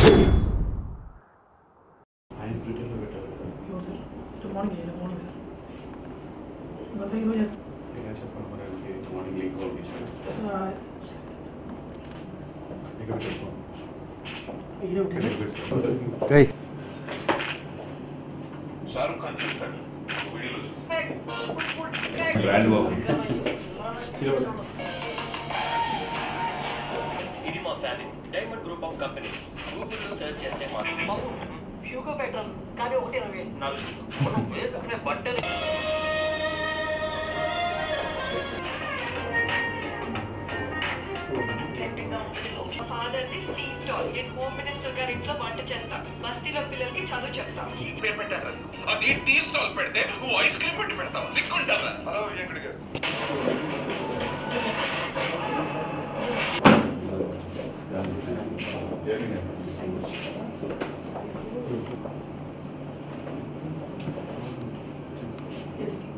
ఆయన ట్విట్టర్లో పెట్టారు కదా ఎవరు సార్ రేపు మార్నింగ్ చేయాలి మార్నింగ్ సార్ ఇంకా ఫైవ్ ఈరోజు చేస్తాను ఇంకా చెప్పండి మరి ఆయనకి మార్నింగ్ లీక్ కాల్ చేశాను ఆ, ఇక్కడ పెట్టుకో ఈరోజు ఇక్కడ పెట్టు. షారుఖ్ ఖాన్ చేస్తాడు ఒక వీడియోలో చూసి బ్రాండ్ బాబు ఇది మా family diamond group of companies గూగుల్లో సెర్చ్ చేస్తే మా బాబు హ్యూగో పెట్రోల్ కానీ ఒకటి ఇరవై వేలు నాలుగు మనం వేసుకునే బట్టలు మా ఫాదర్ది టీ స్టాల్ నేను హోమ్ మినిస్టర్ గారి ఇంట్లో వంట చేస్తా బస్తీలో పిల్లలకి చదువు చెప్తా పేరు పెట్టారు అది టీ స్టాల్ పెడితే నువ్వు ఐస్ క్రీమ్ పెట్టి పెడతావా సిగ్గుంటావా హలో వెంకట గారు ఎస్టీ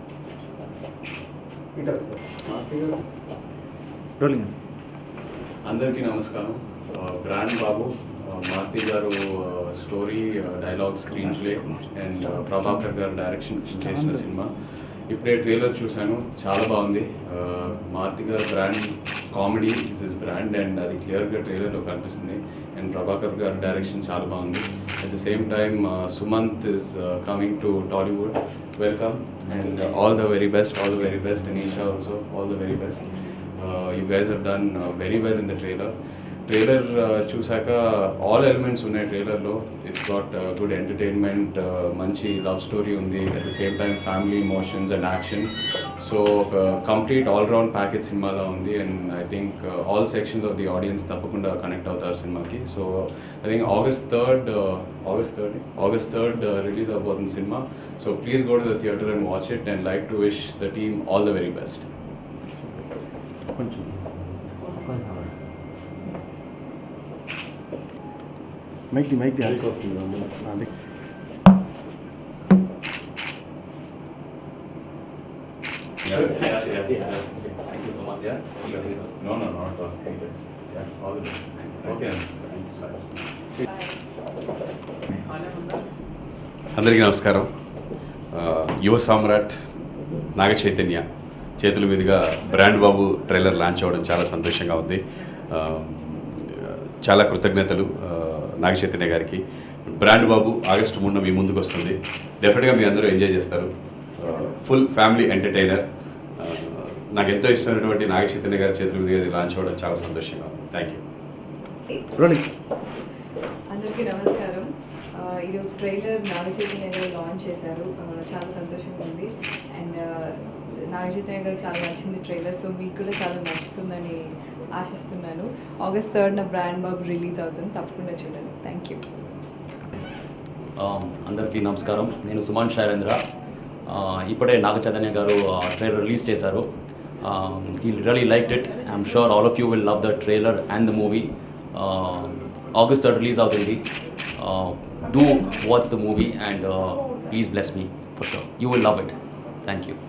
రోలింగ్ అందరికీ నమస్కారం ఆ, బ్రాండ్ బాబు ఆ, మారుతి గారు ఆ, స్టోరీ ఆ, డైలాగ్ స్క్రీన్ ప్లే అండ్ ఆ, ప్రభాకర్ గారు డైరెక్షన్ చేసిన సినిమా ఇప్పుడే ట్రైలర్ చూశాను చాలా బాగుంది ఆ, మారుతి గారు brand comedy is is brand and అది క్లియర్గా ట్రైలర్లో కనిపిస్తుంది అండ్ ప్రభాకర్ గారు డైరెక్షన్ చాలా బాగుంది at the same time Sumanth is coming to Tollywood welcome and all the very best all the very best Anisha also all the very best you guys her done very well in the trailer trailer చూసాక all elements ఉన్నాయి ట్రైలర్లో it's got good entertainment మంచి love story ఉంది at the same time family emotions and action so ఒక complete all round package సినిమాలో ఉంది and I think all sections of the audience తప్పకుండా connect అవుతారు సినిమాకి so I think August third August third August third release అవబోతుంది సినిమా so please go to the theatre and watch it and like to wish the team all the very best కొంచెం mic the mic the అది అది Thank you so much. Yeah. No, no, not at all. Yeah, all the best. Okay. Thank you so much. అందరికీ నమస్కారం ఆ, యువ సామ్రాట్ నాగ చైతన్య చేతుల మీదుగా brand బాబు trailer launch అవ్వడం చాలా సంతోషంగా ఉంది ఆ, చాలా కృతజ్ఞతలు ఆ, నాగ చైతన్య గారికి బ్రాండ్ బాబు ఆగస్టు మూడున మీ ముందుకు వస్తుంది డెఫినెట్గా మీ అందరూ ఎంజాయ్ చేస్తారు ఫుల్ ఫ్యామిలీ ఎంటర్టైనర్ నాకు ఎంతో ఇష్టమైనటువంటి నాగ చైతన్య గారి చేతుల మీదుగా ఇది లాంచ్ అవ్వడం చాలా సంతోషంగా ఉంది థ్యాంక్ యూ రోలింగ్ అందరికీ నమస్కారం ఆ, ఈరోజు ట్రైలర్ నాగచైతన్య గారు లాంచ్ చేశారు ఆ, చాలా సంతోషంగా ఉంది అండ్ నాగచైతన్య గారికి చాలా నచ్చింది ట్రైలర్ సో మీకు కూడా చాలా నచ్చుతుందని ఆశిస్తున్నాను ఆగస్ట్ థర్డ్న బ్రాండ్ బాబు రిలీజ్ అవుతుంది తప్పకుండా చూడండి థ్యాంక్ యూ అందరికీ నమస్కారం నేను సుమాన్ శైలేంద్ర ఆ, ఇప్పుడే నాగ చైతన్య గారు ట్రైలర్ రిలీజ్ చేశారు he really like it I'm sure all of you will love the trailer and the movie August third release అవుతుంది do watch the movie and please bless me for sure you will love it thank you